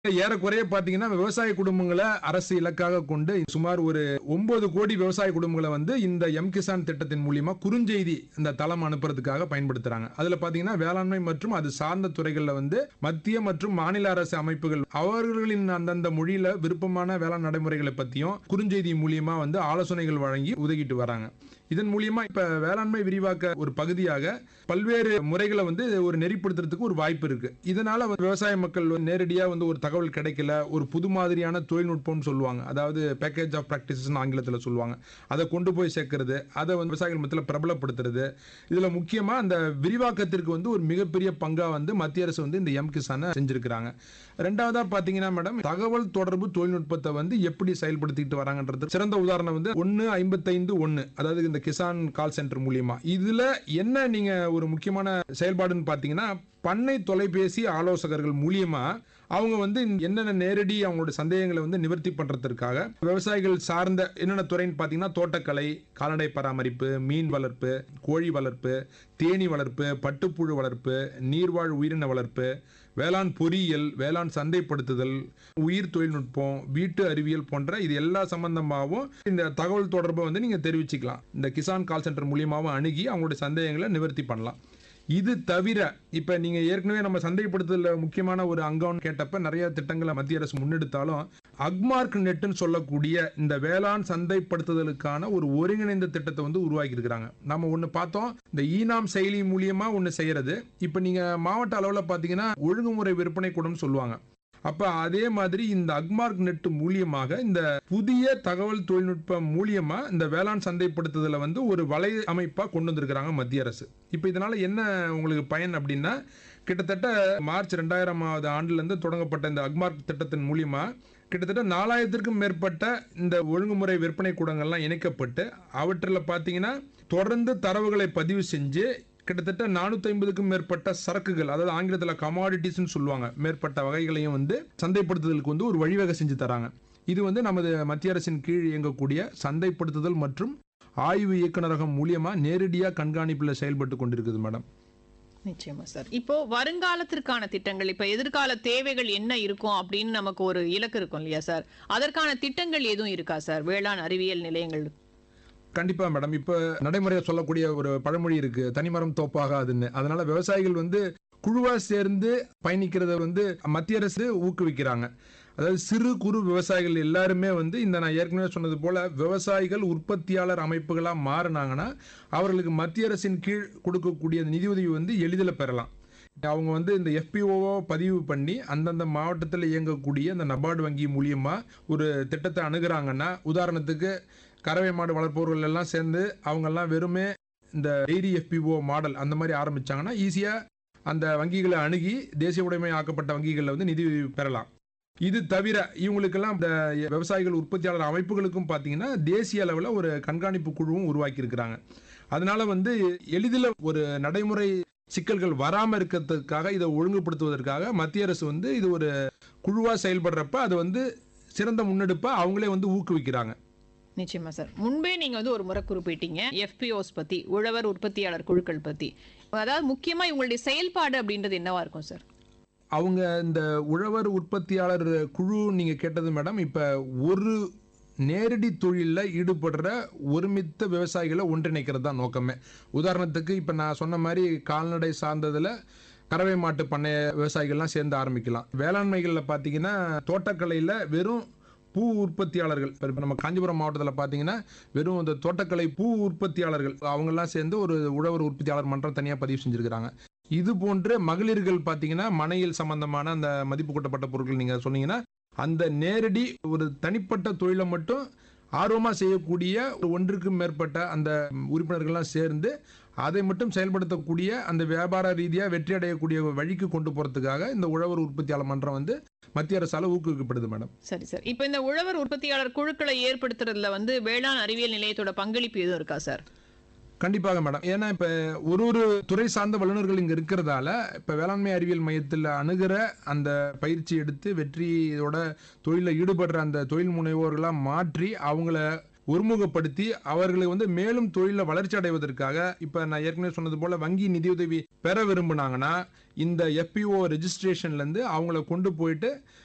ஏறக்குறைய பாத்தீங்கன்னா விவசாய குடும்பங்களை அரசு இலக்காக கொண்டு சுமார் ஒரு ஒன்பது கோடி விவசாய குடும்பங்களை வந்து இந்த எம் கிசான் திட்டத்தின் மூலியமா குறுஞ்செய்தி இந்த தளம் அனுப்புறதுக்காக பயன்படுத்துறாங்க அதுல பாத்தீங்கன்னா வேளாண்மை மற்றும் அது சார்ந்த துறைகள்ல வந்து மத்திய மற்றும் மாநில அரசு அமைப்புகள் அவர்களின் அந்தந்த மொழியில விருப்பமான வேளாண் நடைமுறைகளை பத்தியும் குறுஞ்செய்தி மூலியமா வந்து ஆலோசனைகள் வழங்கி உதவிட்டு வராங்க இதன் மூலியமா இப்ப வேளாண்மை விரிவாக்க ஒரு பகுதியாக பல்வேறு முறைகளை வந்து ஒரு நெறிப்படுத்துறதுக்கு ஒரு வாய்ப்பு இருக்கு இதனால வந்து விவசாய மக்கள் வந்து நேரடியா வந்து ஒரு தகவல் கிடைக்கல ஒரு புது மாதிரியான தொழில்நுட்பம்னு சொல்லுவாங்க அதாவது பேக்கேஜ் ஆஃப் ப்ராக்டிசஸ் ஆங்கிலத்தில் சொல்லுவாங்க அதை கொண்டு போய் சேர்க்கறது அதை வந்து விவசாயிகள் மத்தியில் பிரபலப்படுத்துறது இதுல முக்கியமா அந்த விரிவாக்கத்திற்கு வந்து ஒரு மிகப்பெரிய பங்கா வந்து மத்திய அரசு வந்து இந்த எம் கிசானை செஞ்சிருக்கிறாங்க ரெண்டாவதா பாத்தீங்கன்னா மேடம் தகவல் தொடர்பு தொழில்நுட்பத்தை வந்து எப்படி செயல்படுத்திட்டு வராங்கன்றது சிறந்த உதாரணம் வந்து ஒன்னு ஐம்பத்தைந்து ஒன்னு அதாவது இந்த கிசான் கால் சென்டர் மூலியமா இதுல என்ன நீங்க ஒரு முக்கியமான செயல்பாடுன்னு பாத்தீங்கன்னா பண்ணை தொலைபேசி ஆலோசகர்கள் மூலியமா அவங்க வந்து என்னென்ன நேரடி அவங்களோட சந்தேகங்களை வந்து நிவர்த்தி பண்றதுக்காக விவசாயிகள் சார்ந்த என்னென்ன துறைன்னு பார்த்தீங்கன்னா தோட்டக்கலை கால்நடை பராமரிப்பு மீன் வளர்ப்பு கோழி வளர்ப்பு தேனி வளர்ப்பு பட்டுப்புழு வளர்ப்பு நீர்வாழ் உயிரின வளர்ப்பு வேளாண் பொறியியல் வேளாண் சந்தைப்படுத்துதல் உயிர் தொழில்நுட்பம் வீட்டு அறிவியல் போன்ற இது எல்லா சம்பந்தமாகவும் இந்த தகவல் தொடர்பை வந்து நீங்க தெரிவிச்சுக்கலாம் இந்த கிசான் கால் சென்டர் மூலியமாகவும் அணுகி அவங்களுடைய சந்தேகங்களை நிவர்த்தி பண்ணலாம் இது தவிர இப்ப நீங்க ஏற்கனவே நம்ம சந்தைப்படுத்துதல முக்கியமான ஒரு அங்கம்னு கேட்டப்ப நிறைய திட்டங்களை மத்திய அரசு முன்னெடுத்தாலும் அக்மார்க் நெட்னு சொல்லக்கூடிய இந்த வேளாண் சந்தைப்படுத்துதலுக்கான ஒரு ஒருங்கிணைந்த திட்டத்தை வந்து உருவாக்கி இருக்கிறாங்க நம்ம ஒண்ணு பார்த்தோம் இந்த ஈனாம் செயலி மூலியமா ஒண்ணு செய்யறது இப்ப நீங்க மாவட்ட அளவுல பாத்தீங்கன்னா ஒழுங்குமுறை விற்பனை கூடம் சொல்லுவாங்க அப்ப அதே மாதிரி இந்த அக்மார்க் நெட் மூலியமாக இந்த புதிய தகவல் தொழில்நுட்பம் மூலியமா இந்த வேளாண் சந்தைப்படுத்துதலை வந்து ஒரு வலை அமைப்பா கொண்டு வந்திருக்கிறாங்க மத்திய அரசு இப்ப இதனால என்ன உங்களுக்கு பயன் அப்படின்னா கிட்டத்தட்ட மார்ச் ரெண்டாயிரமாவது ஆண்டுல இருந்து தொடங்கப்பட்ட இந்த அக்மார்க் திட்டத்தின் மூலியமா கிட்டத்தட்ட நாலாயிரத்திற்கும் மேற்பட்ட இந்த ஒழுங்குமுறை விற்பனை கூடங்கள்லாம் இணைக்கப்பட்டு அவற்றில் பார்த்தீங்கன்னா தொடர்ந்து தரவுகளை பதிவு செஞ்சு கிட்டத்தட்ட நானூத்தி ஐம்பதுக்கும் மேற்பட்ட சரக்குகள் அதாவது ஆங்கிலத்தில் கமாடிட்டிஸ்னு சொல்லுவாங்க மேற்பட்ட வகைகளையும் வந்து சந்தைப்படுத்துதலுக்கு வந்து ஒரு வழிவகை செஞ்சு தராங்க இது வந்து நமது மத்திய அரசின் கீழ் இயங்கக்கூடிய சந்தைப்படுத்துதல் மற்றும் ஆய்வு இயக்குநரகம் மூலியமா நேரடியாக கண்காணிப்பில் செயல்பட்டு கொண்டிருக்குது மேடம் நிச்சயமா சார் இப்போ வருங்காலத்திற்கான திட்டங்கள் இப்ப எதிர்கால தேவைகள் என்ன இருக்கும் அப்படின்னு நமக்கு ஒரு இலக்கு இருக்கும் இல்லையா சார் அதற்கான திட்டங்கள் எதுவும் இருக்கா சார் வேளாண் அறிவியல் நிலையங்கள் கண்டிப்பா மேடம் இப்ப நடைமுறையை சொல்லக்கூடிய ஒரு பழமொழி இருக்கு தனிமரம் தோப்பாகாதுன்னு அதனால விவசாயிகள் வந்து குழுவா சேர்ந்து பயணிக்கிறத வந்து மத்திய அரசு ஊக்குவிக்கிறாங்க அதாவது சிறு குறு விவசாயிகள் எல்லாருமே வந்து இந்த நான் ஏற்கனவே சொன்னது போல விவசாயிகள் உற்பத்தியாளர் அமைப்புகளா மாறினாங்கன்னா அவர்களுக்கு மத்திய அரசின் கீழ் கொடுக்கக்கூடிய நிதியுதவி வந்து எளிதில் பெறலாம் அவங்க வந்து இந்த எஃபிஓவை பதிவு பண்ணி அந்தந்த மாவட்டத்தில் இயங்கக்கூடிய அந்த நபார்டு வங்கி மூலியமா ஒரு திட்டத்தை அணுகுறாங்கன்னா உதாரணத்துக்கு கறவை மாடு வளர்ப்பவர்கள் எல்லாம் சேர்ந்து அவங்கெல்லாம் வெறுமே இந்த டெய்ரி எஃபிஓ மாடல் அந்த மாதிரி ஆரம்பிச்சாங்கன்னா ஈஸியாக அந்த வங்கிகளை அணுகி தேசிய உடைமை ஆக்கப்பட்ட வங்கிகளில் வந்து நிதி பெறலாம் இது தவிர இவங்களுக்கெல்லாம் இந்த விவசாயிகள் உற்பத்தியாளர் அமைப்புகளுக்கும் பார்த்தீங்கன்னா தேசிய அளவில் ஒரு கண்காணிப்பு குழுவும் உருவாக்கி இருக்கிறாங்க அதனால வந்து எளிதில் ஒரு நடைமுறை சிக்கல்கள் வராமல் இருக்கிறதுக்காக இதை ஒழுங்குபடுத்துவதற்காக மத்திய அரசு வந்து இது ஒரு குழுவாக செயல்படுறப்ப அது வந்து சிறந்த முன்னெடுப்பை அவங்களே வந்து ஊக்குவிக்கிறாங்க நிச்சயமா சார் முன்பே நீங்க வந்து ஒரு முறை குறிப்பிட்டீங்க எஃபிஓஸ் பத்தி உழவர் உற்பத்தியாளர் குழுக்கள் பத்தி அதாவது முக்கியமா இவங்களுடைய செயல்பாடு அப்படின்றது என்னவா இருக்கும் சார் அவங்க இந்த உழவர் உற்பத்தியாளர் குழு நீங்க கேட்டது மேடம் இப்ப ஒரு நேரடி தொழிலில் ஈடுபடுற ஒருமித்த விவசாயிகளை ஒன்றிணைக்கிறது தான் நோக்கமே உதாரணத்துக்கு இப்போ நான் சொன்ன மாதிரி கால்நடை சார்ந்ததில் கறவை மாட்டு பண்ணைய விவசாயிகள்லாம் சேர்ந்து ஆரம்பிக்கலாம் வேளாண்மைகளில் பார்த்தீங்கன்னா தோட்டக்கலையில் வெறும் பூ உற்பத்தியாளர்கள் இப்போ நம்ம காஞ்சிபுரம் மாவட்டத்தில் பார்த்தீங்கன்னா வெறும் இந்த தோட்டக்கலை பூ உற்பத்தியாளர்கள் அவங்கெல்லாம் சேர்ந்து ஒரு உழவர் உற்பத்தியாளர் மன்றம் தனியாக பதிவு செஞ்சுருக்கிறாங்க இது போன்ற மகளிர்கள் பார்த்தீங்கன்னா மனையில் சம்பந்தமான அந்த மதிப்பு கூட்டப்பட்ட பொருட்கள் நீங்கள் சொன்னீங்கன்னா அந்த நேரடி ஒரு தனிப்பட்ட தொழிலை மட்டும் ஆர்வமாக செய்யக்கூடிய ஒரு ஒன்றுக்கும் மேற்பட்ட அந்த உறுப்பினர்கள்லாம் சேர்ந்து அதை மட்டும் செயல்படுத்தக்கூடிய அந்த வியாபார ரீதியாக வெற்றி அடையக்கூடிய வழிக்கு கொண்டு போகிறதுக்காக இந்த உழவர் உற்பத்தியாளர் மன்றம் வந்து மத்திய அரசால் ஊக்குவிக்கப்படுது மேடம் சரி சார் இப்போ இந்த உழவர் உற்பத்தியாளர் குழுக்களை ஏற்படுத்துறதுல வந்து வேளாண் அறிவியல் நிலையத்தோட பங்களிப்பு எதுவும் இருக்கா சார் கண்டிப்பாக மேடம் ஏன்னா இப்போ ஒரு ஒரு துறை சார்ந்த வல்லுநர்கள் இங்கே இருக்கிறதால இப்போ வேளாண்மை அறிவியல் மையத்தில் அணுகிற அந்த பயிற்சி எடுத்து வெற்றியோட தொழிலில் ஈடுபடுற அந்த தொழில் முனைவோர்களாக மாற்றி அவங்கள ஒருமுகப்படுத்தி அவர்களை வந்து மேலும் தொழிலில் வளர்ச்சி அடைவதற்காக இப்போ நான் ஏற்கனவே சொன்னது போல வங்கி நிதியுதவி பெற விரும்புனாங்கன்னா இந்த எஃபிஓ ரெஜிஸ்ட்ரேஷன்லேருந்து அவங்கள கொண்டு போயிட்டு